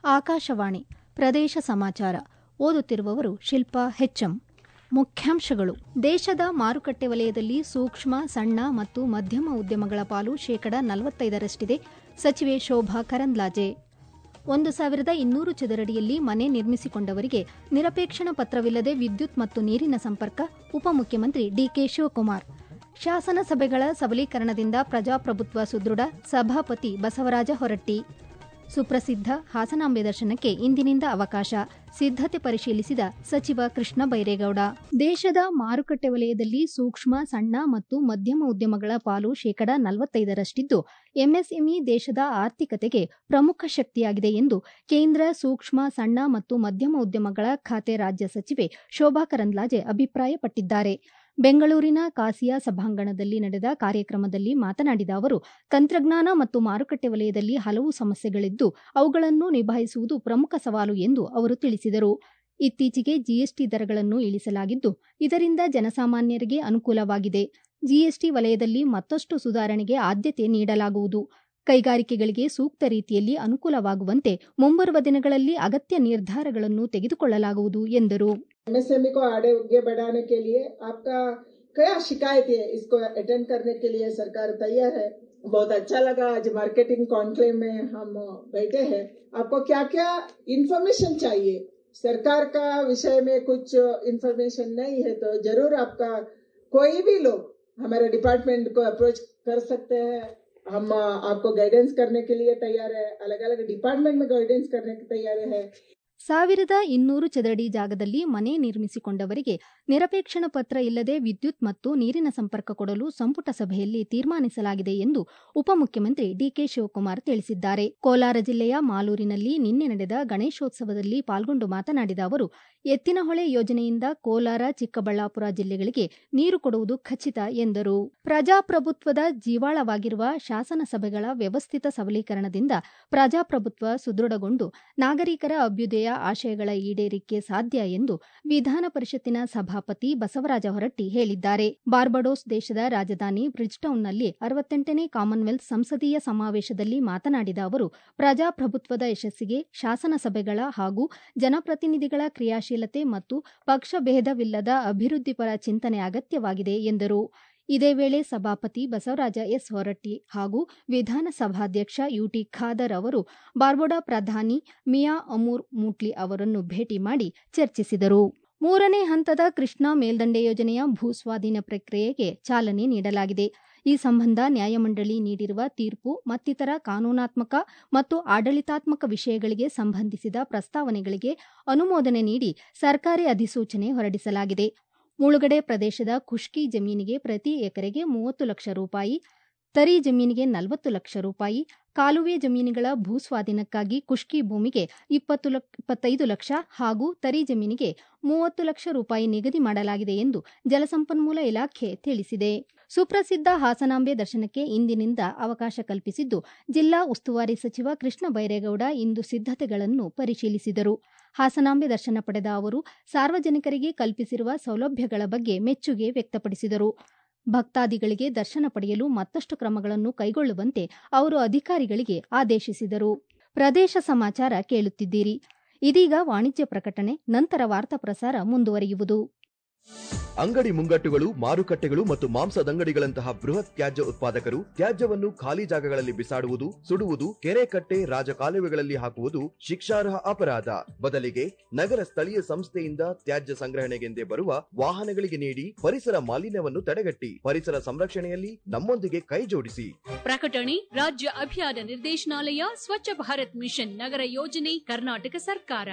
ಆಕಾಶವಾಣಿ ಪ್ರದೇಶ ಸಮಾಚಾರ ಓದುತ್ತಿರುವವರು ಶಿಲ್ಪಾ ಹೆಚ್ಎಂ ಮುಖ್ಯಾಂಶಗಳು ದೇಶದ ಮಾರುಕಟ್ಟೆ ವಲಯದಲ್ಲಿ ಸೂಕ್ಷ್ಮ ಸಣ್ಣ ಮತ್ತು ಮಧ್ಯಮ ಉದ್ಯಮಗಳ ಪಾಲು ಶೇಕಡ ನಲವತ್ತೈದರಷ್ಟಿದೆ ಸಚಿವೆ ಶೋಭಾ ಕರಂದ್ಲಾಜೆ ಒಂದು ಸಾವಿರದ ಇನ್ನೂರು ಚದರಡಿಯಲ್ಲಿ ಮನೆ ನಿರ್ಮಿಸಿಕೊಂಡವರಿಗೆ ನಿರಪೇಕ್ಷಣ ಪತ್ರವಿಲ್ಲದೆ ವಿದ್ಯುತ್ ಮತ್ತು ನೀರಿನ ಸಂಪರ್ಕ ಉಪಮುಖ್ಯಮಂತ್ರಿ ಡಿಕೆ ಶಿವಕುಮಾರ್ ಶಾಸನ ಸಭೆಗಳ ಸಬಲೀಕರಣದಿಂದ ಪ್ರಜಾಪ್ರಭುತ್ವ ಸುದೃಢ ಸಭಾಪತಿ ಬಸವರಾಜ ಹೊರಟ್ಟಿ ಸುಪ್ರಸಿದ್ಧ ಹಾಸನಾಂಬೆ ದರ್ಶನಕ್ಕೆ ಇಂದಿನಿಂದ ಅವಕಾಶ ಸಿದ್ದತೆ ಪರಿಶೀಲಿಸಿದ ಸಚಿವ ಕೃಷ್ಣ ಬೈರೇಗೌಡ ದೇಶದ ಮಾರುಕಟ್ಟೆ ವಲಯದಲ್ಲಿ ಸೂಕ್ಷ್ಮ ಸಣ್ಣ ಮತ್ತು ಮಧ್ಯಮ ಉದ್ಯಮಗಳ ಪಾಲು ಶೇಕಡ ನಲವತ್ತೈದರಷ್ಟಿದ್ದು ಎಂಎಸ್ಎಂಇ ದೇಶದ ಆರ್ಥಿಕತೆಗೆ ಪ್ರಮುಖ ಶಕ್ತಿಯಾಗಿದೆ ಎಂದು ಕೇಂದ್ರ ಸೂಕ್ಷ್ಮ ಸಣ್ಣ ಮತ್ತು ಮಧ್ಯಮ ಉದ್ಯಮಗಳ ಖಾತೆ ರಾಜ್ಯ ಸಚಿವೆ ಶೋಭಾ ಕರಂದ್ಲಾಜೆ ಅಭಿಪ್ರಾಯಪಟ್ಟಿದ್ದಾರೆ ಬೆಂಗಳೂರಿನ ಕಾಸಿಯಾ ಸಭಾಂಗಣದಲ್ಲಿ ನಡೆದ ಕಾರ್ಯಕ್ರಮದಲ್ಲಿ ಮಾತನಾಡಿದ ಅವರು ತಂತ್ರಜ್ಞಾನ ಮತ್ತು ಮಾರುಕಟ್ಟೆ ವಲಯದಲ್ಲಿ ಹಲವು ಸಮಸ್ಯೆಗಳಿದ್ದು ಅವುಗಳನ್ನು ನಿಭಾಯಿಸುವುದು ಪ್ರಮುಖ ಸವಾಲು ಎಂದು ಅವರು ತಿಳಿಸಿದರು ಇತ್ತೀಚೆಗೆ ಜಿಎಸ್ಟಿ ದರಗಳನ್ನು ಇಳಿಸಲಾಗಿದ್ದು ಇದರಿಂದ ಜನಸಾಮಾನ್ಯರಿಗೆ ಅನುಕೂಲವಾಗಿದೆ ಜಿಎಸ್ಟಿ ವಲಯದಲ್ಲಿ ಮತ್ತಷ್ಟು ಸುಧಾರಣೆಗೆ ಆದ್ಯತೆ ನೀಡಲಾಗುವುದು ಕೈಗಾರಿಕೆಗಳಿಗೆ ಸೂಕ್ತ ರೀತಿಯಲ್ಲಿ ಅನುಕೂಲವಾಗುವಂತೆ ಮುಂಬರುವ ದಿನಗಳಲ್ಲಿ ಅಗತ್ಯ ನಿರ್ಧಾರಗಳನ್ನು ತೆಗೆದುಕೊಳ್ಳಲಾಗುವುದು ಎಂದರು एमएसएमई को आगे बढ़ाने के लिए आपका क्या शिकायत है इसको अटेंड करने के लिए सरकार तैयार है बहुत अच्छा लगा आज मार्केटिंग कॉन्क्लेव में हम बैठे हैं आपको क्या क्या इंफॉर्मेशन चाहिए सरकार का विषय में कुछ इंफॉर्मेशन नहीं है तो जरूर आपका कोई भी लोग हमारे डिपार्टमेंट को अप्रोच कर सकते हैं हम आपको गाइडेंस करने के लिए तैयार है अलग अलग डिपार्टमेंट में गाइडेंस करने के तैयार है ಸಾವಿರದ ಇನ್ನೂರು ಚದರಡಿ ಜಾಗದಲ್ಲಿ ಮನೆ ನಿರ್ಮಿಸಿಕೊಂಡವರಿಗೆ ನಿರಪೇಕ್ಷಣ ಪತ್ರ ಇಲ್ಲದೆ ವಿದ್ಯುತ್ ಮತ್ತು ನೀರಿನ ಸಂಪರ್ಕ ಕೊಡಲು ಸಂಪುಟ ಸಭೆಯಲ್ಲಿ ತೀರ್ಮಾನಿಸಲಾಗಿದೆ ಎಂದು ಉಪಮುಖ್ಯಮಂತ್ರಿ ಡಿಕೆ ಶಿವಕುಮಾರ್ ತಿಳಿಸಿದ್ದಾರೆ ಕೋಲಾರ ಜಿಲ್ಲೆಯ ಮಾಲೂರಿನಲ್ಲಿ ನಿನ್ನೆ ನಡೆದ ಗಣೇಶೋತ್ಸವದಲ್ಲಿ ಪಾಲ್ಗೊಂಡು ಮಾತನಾಡಿದ ಅವರು ಎತ್ತಿನಹೊಳೆ ಯೋಜನೆಯಿಂದ ಕೋಲಾರ ಚಿಕ್ಕಬಳ್ಳಾಪುರ ಜಿಲ್ಲೆಗಳಿಗೆ ನೀರು ಕೊಡುವುದು ಖಚಿತ ಎಂದರು ಪ್ರಜಾಪ್ರಭುತ್ವದ ಜೀವಾಳವಾಗಿರುವ ಶಾಸನ ಸಭೆಗಳ ವ್ಯವಸ್ಥಿತ ಸಬಲೀಕರಣದಿಂದ ಪ್ರಜಾಪ್ರಭುತ್ವ ಸುದೃಢಗೊಂಡು ನಾಗರಿಕರ ಅಭ್ಯುದಯ ಆಶಯಗಳ ಈಡೇರಿಕೆ ಸಾಧ್ಯ ಎಂದು ವಿಧಾನ ಪರಿಷತ್ತಿನ ಸಭಾಪತಿ ಬಸವರಾಜ ಹೊರಟ್ಟಿ ಹೇಳಿದ್ದಾರೆ ಬಾರ್ಬಡೋಸ್ ದೇಶದ ರಾಜಧಾನಿ ಬ್ರಿಡ್ಜ್ಟೌನ್ನಲ್ಲಿ ಅರವತ್ತೆಂಟನೇ ಕಾಮನ್ವೆಲ್ತ್ ಸಂಸದೀಯ ಸಮಾವೇಶದಲ್ಲಿ ಮಾತನಾಡಿದ ಅವರು ಪ್ರಜಾಪ್ರಭುತ್ವದ ಯಶಸ್ಸಿಗೆ ಶಾಸನ ಸಭೆಗಳ ಹಾಗೂ ಜನಪ್ರತಿನಿಧಿಗಳ ಕ್ರಿಯಾಶೀಲತೆ ಮತ್ತು ಪಕ್ಷಭೇದವಿಲ್ಲದ ಅಭಿವೃದ್ಧಿಪರ ಚಿಂತನೆ ಅಗತ್ಯವಾಗಿದೆ ಎಂದರು ಇದೇ ವೇಳೆ ಸಭಾಪತಿ ಬಸವರಾಜ ಎಸ್ ಹೊರಟ್ಟಿ ಹಾಗೂ ವಿಧಾನಸಭಾಧ್ಯಕ್ಷ ಯುಟಿ ಖಾದರ್ ಅವರು ಬಾರ್ಬಡಾ ಪ್ರಧಾನಿ ಮಿಯಾ ಅಮೂರ್ ಮೂಟ್ಲಿ ಅವರನ್ನು ಭೇಟಿ ಮಾಡಿ ಚರ್ಚಿಸಿದರು ಮೂರನೇ ಹಂತದ ಕೃಷ್ಣಾ ಮೇಲ್ದಂಡೆ ಯೋಜನೆಯ ಭೂಸ್ವಾಧೀನ ಪ್ರಕ್ರಿಯೆಗೆ ಚಾಲನೆ ನೀಡಲಾಗಿದೆ ಈ ಸಂಬಂಧ ನ್ಯಾಯಮಂಡಳಿ ನೀಡಿರುವ ತೀರ್ಪು ಮತ್ತಿತರ ಕಾನೂನಾತ್ಮಕ ಮತ್ತು ಆಡಳಿತಾತ್ಮಕ ವಿಷಯಗಳಿಗೆ ಸಂಬಂಧಿಸಿದ ಪ್ರಸ್ತಾವನೆಗಳಿಗೆ ಅನುಮೋದನೆ ನೀಡಿ ಸರ್ಕಾರಿ ಅಧಿಸೂಚನೆ ಹೊರಡಿಸಲಾಗಿದೆ ಮುಳುಗಡೆ ಪ್ರದೇಶದ ಖುಷ್ಕಿ ಜಮೀನಿಗೆ ಪ್ರತಿ ಎಕರೆಗೆ ಮೂವತ್ತು ಲಕ್ಷ ರೂಪಾಯಿ ತರಿ ಜಮೀನಿಗೆ ನಲವತ್ತು ಲಕ್ಷ ರೂಪಾಯಿ ಕಾಲುವೆ ಜಮೀನುಗಳ ಭೂಸ್ವಾಧೀನಕ್ಕಾಗಿ ಖುಷ್ಕಿ ಭೂಮಿಗೆ ಇಪ್ಪತ್ತು ಇಪ್ಪತ್ತೈದು ಲಕ್ಷ ಹಾಗೂ ತರಿ ಜಮೀನಿಗೆ ಮೂವತ್ತು ಲಕ್ಷ ರೂಪಾಯಿ ನಿಗದಿ ಮಾಡಲಾಗಿದೆ ಎಂದು ಜಲಸಂಪನ್ಮೂಲ ಇಲಾಖೆ ತಿಳಿಸಿದೆ ಸುಪ್ರಸಿದ್ಧ ಹಾಸನಾಂಬೆ ದರ್ಶನಕ್ಕೆ ಇಂದಿನಿಂದ ಅವಕಾಶ ಕಲ್ಪಿಸಿದ್ದು ಜಿಲ್ಲಾ ಉಸ್ತುವಾರಿ ಸಚಿವ ಕೃಷ್ಣ ಬೈರೇಗೌಡ ಇಂದು ಸಿದ್ದತೆಗಳನ್ನು ಪರಿಶೀಲಿಸಿದರು ಹಾಸನಾಂಬೆ ದರ್ಶನ ಪಡೆದ ಅವರು ಸಾರ್ವಜನಿಕರಿಗೆ ಕಲ್ಪಿಸಿರುವ ಸೌಲಭ್ಯಗಳ ಬಗ್ಗೆ ಮೆಚ್ಚುಗೆ ವ್ಯಕ್ತಪಡಿಸಿದರು ಭಕ್ತಾದಿಗಳಿಗೆ ದರ್ಶನ ಪಡೆಯಲು ಮತ್ತಷ್ಟು ಕ್ರಮಗಳನ್ನು ಕೈಗೊಳ್ಳುವಂತೆ ಅವರು ಅಧಿಕಾರಿಗಳಿಗೆ ಆದೇಶಿಸಿದರು ಪ್ರದೇಶ ಸಮಾಚಾರ ಕೇಳುತ್ತಿದ್ದೀರಿ ಇದೀಗ ವಾಣಿಜ್ಯ ಪ್ರಕಟಣೆ ನಂತರ ವಾರ್ತಾ ಪ್ರಸಾರ ಮುಂದುವರಿಯುವುದು ಅಂಗಡಿ ಮುಂಗಟ್ಟುಗಳು ಮಾರುಕಟ್ಟೆಗಳು ಮತ್ತು ಮಾಂಸದಂಗಡಿಗಳಂತಹ ಬೃಹತ್ ತ್ಯಾಜ್ಯ ಉತ್ಪಾದಕರು ತ್ಯಾಜ್ಯವನ್ನು ಖಾಲಿ ಜಾಗಗಳಲ್ಲಿ ಬಿಸಾಡುವುದು ಸುಡುವುದು ಕೆರೆ ಕಟ್ಟೆ ರಾಜಕಾಲುವೆಗಳಲ್ಲಿ ಹಾಕುವುದು ಶಿಕ್ಷಾರ್ಹ ಅಪರಾಧ ಬದಲಿಗೆ ನಗರ ಸ್ಥಳೀಯ ಸಂಸ್ಥೆಯಿಂದ ತ್ಯಾಜ್ಯ ಸಂಗ್ರಹಣೆಗೆಂದೇ ಬರುವ ವಾಹನಗಳಿಗೆ ನೀಡಿ ಪರಿಸರ ಮಾಲಿನ್ಯವನ್ನು ತಡೆಗಟ್ಟಿ ಪರಿಸರ ಸಂರಕ್ಷಣೆಯಲ್ಲಿ ನಮ್ಮೊಂದಿಗೆ ಕೈ ಜೋಡಿಸಿ ಪ್ರಕಟಣೆ ರಾಜ್ಯ ಅಭಿಯಾನ ನಿರ್ದೇಶನಾಲಯ ಸ್ವಚ್ಛ ಭಾರತ್ ಮಿಷನ್ ನಗರ ಯೋಜನೆ ಕರ್ನಾಟಕ ಸರ್ಕಾರ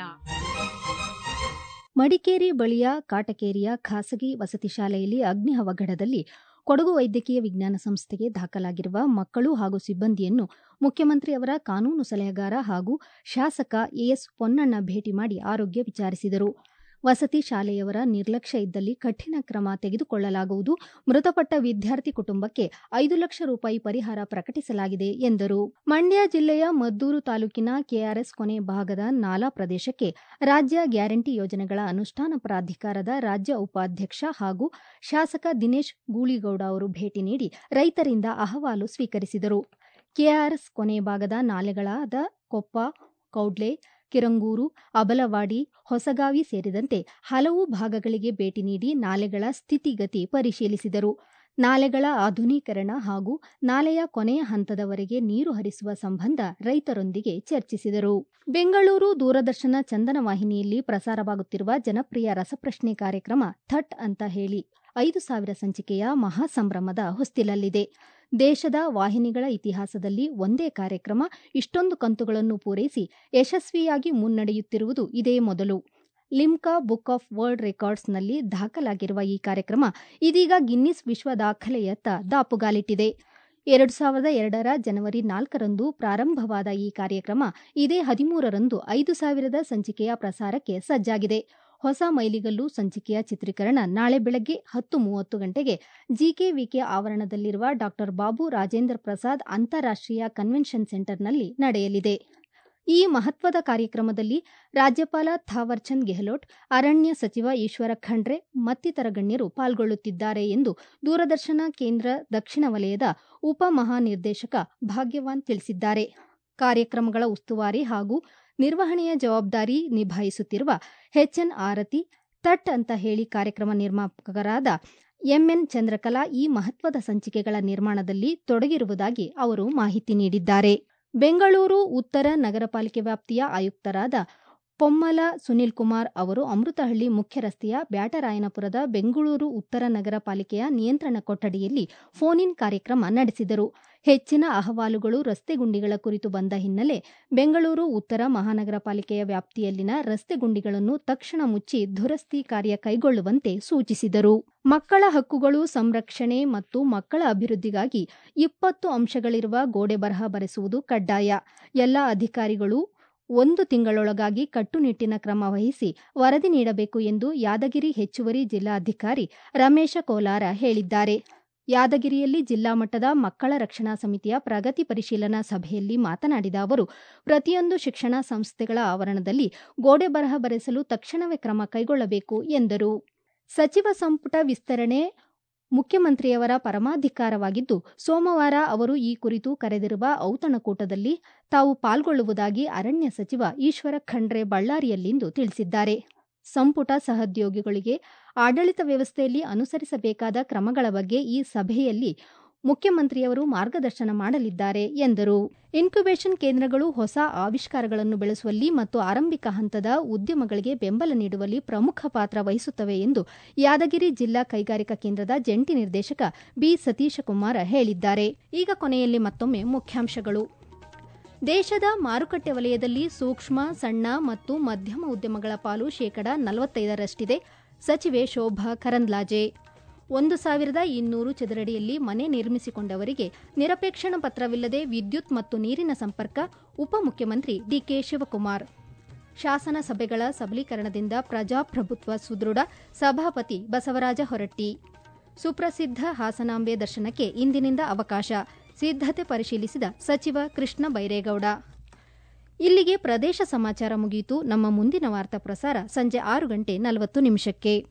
ಮಡಿಕೇರಿ ಬಳಿಯ ಕಾಟಕೇರಿಯ ಖಾಸಗಿ ವಸತಿ ಶಾಲೆಯಲ್ಲಿ ಅಗ್ನಿ ಅವಘಡದಲ್ಲಿ ಕೊಡಗು ವೈದ್ಯಕೀಯ ವಿಜ್ಞಾನ ಸಂಸ್ಥೆಗೆ ದಾಖಲಾಗಿರುವ ಮಕ್ಕಳು ಹಾಗೂ ಸಿಬ್ಬಂದಿಯನ್ನು ಮುಖ್ಯಮಂತ್ರಿ ಅವರ ಕಾನೂನು ಸಲಹೆಗಾರ ಹಾಗೂ ಶಾಸಕ ಎಎಸ್ ಪೊನ್ನಣ್ಣ ಭೇಟಿ ಮಾಡಿ ಆರೋಗ್ಯ ವಿಚಾರಿಸಿದರು ವಸತಿ ಶಾಲೆಯವರ ನಿರ್ಲಕ್ಷ್ಯ ಇದ್ದಲ್ಲಿ ಕಠಿಣ ಕ್ರಮ ತೆಗೆದುಕೊಳ್ಳಲಾಗುವುದು ಮೃತಪಟ್ಟ ವಿದ್ಯಾರ್ಥಿ ಕುಟುಂಬಕ್ಕೆ ಐದು ಲಕ್ಷ ರೂಪಾಯಿ ಪರಿಹಾರ ಪ್ರಕಟಿಸಲಾಗಿದೆ ಎಂದರು ಮಂಡ್ಯ ಜಿಲ್ಲೆಯ ಮದ್ದೂರು ತಾಲೂಕಿನ ಕೆಆರ್ಎಸ್ ಕೊನೆ ಭಾಗದ ನಾಲಾ ಪ್ರದೇಶಕ್ಕೆ ರಾಜ್ಯ ಗ್ಯಾರಂಟಿ ಯೋಜನೆಗಳ ಅನುಷ್ಠಾನ ಪ್ರಾಧಿಕಾರದ ರಾಜ್ಯ ಉಪಾಧ್ಯಕ್ಷ ಹಾಗೂ ಶಾಸಕ ದಿನೇಶ್ ಗೂಳಿಗೌಡ ಅವರು ಭೇಟಿ ನೀಡಿ ರೈತರಿಂದ ಅಹವಾಲು ಸ್ವೀಕರಿಸಿದರು ಕೆಆರ್ಎಸ್ ಕೊನೆ ಭಾಗದ ನಾಲೆಗಳಾದ ಕೊಪ್ಪ ಕೌಡ್ಲೆ ಕಿರಂಗೂರು ಅಬಲವಾಡಿ ಹೊಸಗಾವಿ ಸೇರಿದಂತೆ ಹಲವು ಭಾಗಗಳಿಗೆ ಭೇಟಿ ನೀಡಿ ನಾಲೆಗಳ ಸ್ಥಿತಿಗತಿ ಪರಿಶೀಲಿಸಿದರು ನಾಲೆಗಳ ಆಧುನೀಕರಣ ಹಾಗೂ ನಾಲೆಯ ಕೊನೆಯ ಹಂತದವರೆಗೆ ನೀರು ಹರಿಸುವ ಸಂಬಂಧ ರೈತರೊಂದಿಗೆ ಚರ್ಚಿಸಿದರು ಬೆಂಗಳೂರು ದೂರದರ್ಶನ ಚಂದನ ವಾಹಿನಿಯಲ್ಲಿ ಪ್ರಸಾರವಾಗುತ್ತಿರುವ ಜನಪ್ರಿಯ ರಸಪ್ರಶ್ನೆ ಕಾರ್ಯಕ್ರಮ ಥಟ್ ಅಂತ ಹೇಳಿ ಐದು ಸಾವಿರ ಸಂಚಿಕೆಯ ಮಹಾಸಂಭ್ರಮದ ಹೊಸ್ತಿಲಲ್ಲಿದೆ ದೇಶದ ವಾಹಿನಿಗಳ ಇತಿಹಾಸದಲ್ಲಿ ಒಂದೇ ಕಾರ್ಯಕ್ರಮ ಇಷ್ಟೊಂದು ಕಂತುಗಳನ್ನು ಪೂರೈಸಿ ಯಶಸ್ವಿಯಾಗಿ ಮುನ್ನಡೆಯುತ್ತಿರುವುದು ಇದೇ ಮೊದಲು ಲಿಮ್ಕಾ ಬುಕ್ ಆಫ್ ವರ್ಲ್ಡ್ ರೆಕಾರ್ಡ್ಸ್ನಲ್ಲಿ ದಾಖಲಾಗಿರುವ ಈ ಕಾರ್ಯಕ್ರಮ ಇದೀಗ ಗಿನ್ನಿಸ್ ವಿಶ್ವ ದಾಖಲೆಯತ್ತ ದಾಪುಗಾಲಿಟ್ಟಿದೆ ಎರಡು ಸಾವಿರದ ಎರಡರ ಜನವರಿ ನಾಲ್ಕರಂದು ಪ್ರಾರಂಭವಾದ ಈ ಕಾರ್ಯಕ್ರಮ ಇದೇ ಹದಿಮೂರರಂದು ಐದು ಸಾವಿರದ ಸಂಚಿಕೆಯ ಪ್ರಸಾರಕ್ಕೆ ಸಜ್ಜಾಗಿದೆ ಹೊಸ ಮೈಲಿಗಲ್ಲು ಸಂಚಿಕೆಯ ಚಿತ್ರೀಕರಣ ನಾಳೆ ಬೆಳಗ್ಗೆ ಹತ್ತು ಮೂವತ್ತು ಗಂಟೆಗೆ ಜಿಕೆವಿಕೆ ಆವರಣದಲ್ಲಿರುವ ಡಾ ಬಾಬು ರಾಜೇಂದ್ರ ಪ್ರಸಾದ್ ಅಂತಾರಾಷ್ಟೀಯ ಕನ್ವೆನ್ಷನ್ ಸೆಂಟರ್ನಲ್ಲಿ ನಡೆಯಲಿದೆ ಈ ಮಹತ್ವದ ಕಾರ್ಯಕ್ರಮದಲ್ಲಿ ರಾಜ್ಯಪಾಲ ಥಾವರ್ಚಂದ್ ಗೆಹ್ಲೋಟ್ ಅರಣ್ಯ ಸಚಿವ ಈಶ್ವರ ಖಂಡ್ರೆ ಮತ್ತಿತರ ಗಣ್ಯರು ಪಾಲ್ಗೊಳ್ಳುತ್ತಿದ್ದಾರೆ ಎಂದು ದೂರದರ್ಶನ ಕೇಂದ್ರ ದಕ್ಷಿಣ ವಲಯದ ಉಪ ಮಹಾನಿರ್ದೇಶಕ ಭಾಗ್ಯವಾನ್ ತಿಳಿಸಿದ್ದಾರೆ ಕಾರ್ಯಕ್ರಮಗಳ ಉಸ್ತುವಾರಿ ಹಾಗೂ ನಿರ್ವಹಣೆಯ ಜವಾಬ್ದಾರಿ ನಿಭಾಯಿಸುತ್ತಿರುವ ಎಚ್ಎನ್ ಆರತಿ ತಟ್ ಅಂತ ಹೇಳಿ ಕಾರ್ಯಕ್ರಮ ನಿರ್ಮಾಪಕರಾದ ಎಂಎನ್ ಚಂದ್ರಕಲಾ ಈ ಮಹತ್ವದ ಸಂಚಿಕೆಗಳ ನಿರ್ಮಾಣದಲ್ಲಿ ತೊಡಗಿರುವುದಾಗಿ ಅವರು ಮಾಹಿತಿ ನೀಡಿದ್ದಾರೆ ಬೆಂಗಳೂರು ಉತ್ತರ ನಗರ ಪಾಲಿಕೆ ವ್ಯಾಪ್ತಿಯ ಆಯುಕ್ತರಾದ ಪೊಮ್ಮಲ ಸುನಿಲ್ ಕುಮಾರ್ ಅವರು ಅಮೃತಹಳ್ಳಿ ಮುಖ್ಯ ರಸ್ತೆಯ ಬ್ಯಾಟರಾಯನಪುರದ ಬೆಂಗಳೂರು ಉತ್ತರ ನಗರ ಪಾಲಿಕೆಯ ನಿಯಂತ್ರಣ ಕೊಠಡಿಯಲ್ಲಿ ಫೋನ್ ಇನ್ ಕಾರ್ಯಕ್ರಮ ನಡೆಸಿದರು ಹೆಚ್ಚಿನ ಅಹವಾಲುಗಳು ರಸ್ತೆ ಗುಂಡಿಗಳ ಕುರಿತು ಬಂದ ಹಿನ್ನೆಲೆ ಬೆಂಗಳೂರು ಉತ್ತರ ಮಹಾನಗರ ಪಾಲಿಕೆಯ ವ್ಯಾಪ್ತಿಯಲ್ಲಿನ ರಸ್ತೆ ಗುಂಡಿಗಳನ್ನು ತಕ್ಷಣ ಮುಚ್ಚಿ ದುರಸ್ತಿ ಕಾರ್ಯ ಕೈಗೊಳ್ಳುವಂತೆ ಸೂಚಿಸಿದರು ಮಕ್ಕಳ ಹಕ್ಕುಗಳು ಸಂರಕ್ಷಣೆ ಮತ್ತು ಮಕ್ಕಳ ಅಭಿವೃದ್ಧಿಗಾಗಿ ಇಪ್ಪತ್ತು ಅಂಶಗಳಿರುವ ಗೋಡೆ ಬರಹ ಬರೆಸುವುದು ಕಡ್ಡಾಯ ಎಲ್ಲ ಅಧಿಕಾರಿಗಳು ಒಂದು ತಿಂಗಳೊಳಗಾಗಿ ಕಟ್ಟುನಿಟ್ಟಿನ ಕ್ರಮ ವಹಿಸಿ ವರದಿ ನೀಡಬೇಕು ಎಂದು ಯಾದಗಿರಿ ಹೆಚ್ಚುವರಿ ಜಿಲ್ಲಾಧಿಕಾರಿ ರಮೇಶ ಕೋಲಾರ ಹೇಳಿದ್ದಾರೆ ಯಾದಗಿರಿಯಲ್ಲಿ ಜಿಲ್ಲಾ ಮಟ್ಟದ ಮಕ್ಕಳ ರಕ್ಷಣಾ ಸಮಿತಿಯ ಪ್ರಗತಿ ಪರಿಶೀಲನಾ ಸಭೆಯಲ್ಲಿ ಮಾತನಾಡಿದ ಅವರು ಪ್ರತಿಯೊಂದು ಶಿಕ್ಷಣ ಸಂಸ್ಥೆಗಳ ಆವರಣದಲ್ಲಿ ಗೋಡೆ ಬರಹ ಬರೆಸಲು ತಕ್ಷಣವೇ ಕ್ರಮ ಕೈಗೊಳ್ಳಬೇಕು ಎಂದರು ಸಚಿವ ಸಂಪುಟ ವಿಸ್ತರಣೆ ಮುಖ್ಯಮಂತ್ರಿಯವರ ಪರಮಾಧಿಕಾರವಾಗಿದ್ದು ಸೋಮವಾರ ಅವರು ಈ ಕುರಿತು ಕರೆದಿರುವ ಔತಣಕೂಟದಲ್ಲಿ ತಾವು ಪಾಲ್ಗೊಳ್ಳುವುದಾಗಿ ಅರಣ್ಯ ಸಚಿವ ಈಶ್ವರ ಖಂಡ್ರೆ ಬಳ್ಳಾರಿಯಲ್ಲಿಂದು ತಿಳಿಸಿದ್ದಾರೆ ಸಂಪುಟ ಸಹೋದ್ಯೋಗಿಗಳಿಗೆ ಆಡಳಿತ ವ್ಯವಸ್ಥೆಯಲ್ಲಿ ಅನುಸರಿಸಬೇಕಾದ ಕ್ರಮಗಳ ಬಗ್ಗೆ ಈ ಸಭೆಯಲ್ಲಿ ಮುಖ್ಯಮಂತ್ರಿಯವರು ಮಾರ್ಗದರ್ಶನ ಮಾಡಲಿದ್ದಾರೆ ಎಂದರು ಇನ್ಕ್ಯುಬೇಷನ್ ಕೇಂದ್ರಗಳು ಹೊಸ ಆವಿಷ್ಕಾರಗಳನ್ನು ಬೆಳೆಸುವಲ್ಲಿ ಮತ್ತು ಆರಂಭಿಕ ಹಂತದ ಉದ್ಯಮಗಳಿಗೆ ಬೆಂಬಲ ನೀಡುವಲ್ಲಿ ಪ್ರಮುಖ ಪಾತ್ರ ವಹಿಸುತ್ತವೆ ಎಂದು ಯಾದಗಿರಿ ಜಿಲ್ಲಾ ಕೈಗಾರಿಕಾ ಕೇಂದ್ರದ ಜಂಟಿ ನಿರ್ದೇಶಕ ಬಿ ಸತೀಶಕುಮಾರ ಹೇಳಿದ್ದಾರೆ ಈಗ ಕೊನೆಯಲ್ಲಿ ಮತ್ತೊಮ್ಮೆ ಮುಖ್ಯಾಂಶಗಳು ದೇಶದ ಮಾರುಕಟ್ಟೆ ವಲಯದಲ್ಲಿ ಸೂಕ್ಷ್ಮ ಸಣ್ಣ ಮತ್ತು ಮಧ್ಯಮ ಉದ್ಯಮಗಳ ಪಾಲು ಶೇಕಡ ನಲವತ್ತೈದರಷ್ಟಿದೆ ಸಚಿವೆ ಶೋಭಾ ಕರಂದ್ಲಾಜೆ ಒಂದು ಸಾವಿರದ ಇನ್ನೂರು ಚದರಡಿಯಲ್ಲಿ ಮನೆ ನಿರ್ಮಿಸಿಕೊಂಡವರಿಗೆ ನಿರಪೇಕ್ಷಣ ಪತ್ರವಿಲ್ಲದೆ ವಿದ್ಯುತ್ ಮತ್ತು ನೀರಿನ ಸಂಪರ್ಕ ಉಪಮುಖ್ಯಮಂತ್ರಿ ಡಿಕೆ ಶಿವಕುಮಾರ್ ಶಾಸನ ಸಭೆಗಳ ಸಬಲೀಕರಣದಿಂದ ಪ್ರಜಾಪ್ರಭುತ್ವ ಸುದೃಢ ಸಭಾಪತಿ ಬಸವರಾಜ ಹೊರಟ್ಟಿ ಸುಪ್ರಸಿದ್ಧ ಹಾಸನಾಂಬೆ ದರ್ಶನಕ್ಕೆ ಇಂದಿನಿಂದ ಅವಕಾಶ ಸಿದ್ಧತೆ ಪರಿಶೀಲಿಸಿದ ಸಚಿವ ಕೃಷ್ಣ ಬೈರೇಗೌಡ ಇಲ್ಲಿಗೆ ಪ್ರದೇಶ ಸಮಾಚಾರ ಮುಗಿಯಿತು ನಮ್ಮ ಮುಂದಿನ ವಾರ್ತಾ ಪ್ರಸಾರ ಸಂಜೆ ಆರು ಗಂಟೆ ನಲವತ್ತು ನಿಮಿಷಕ್ಕೆ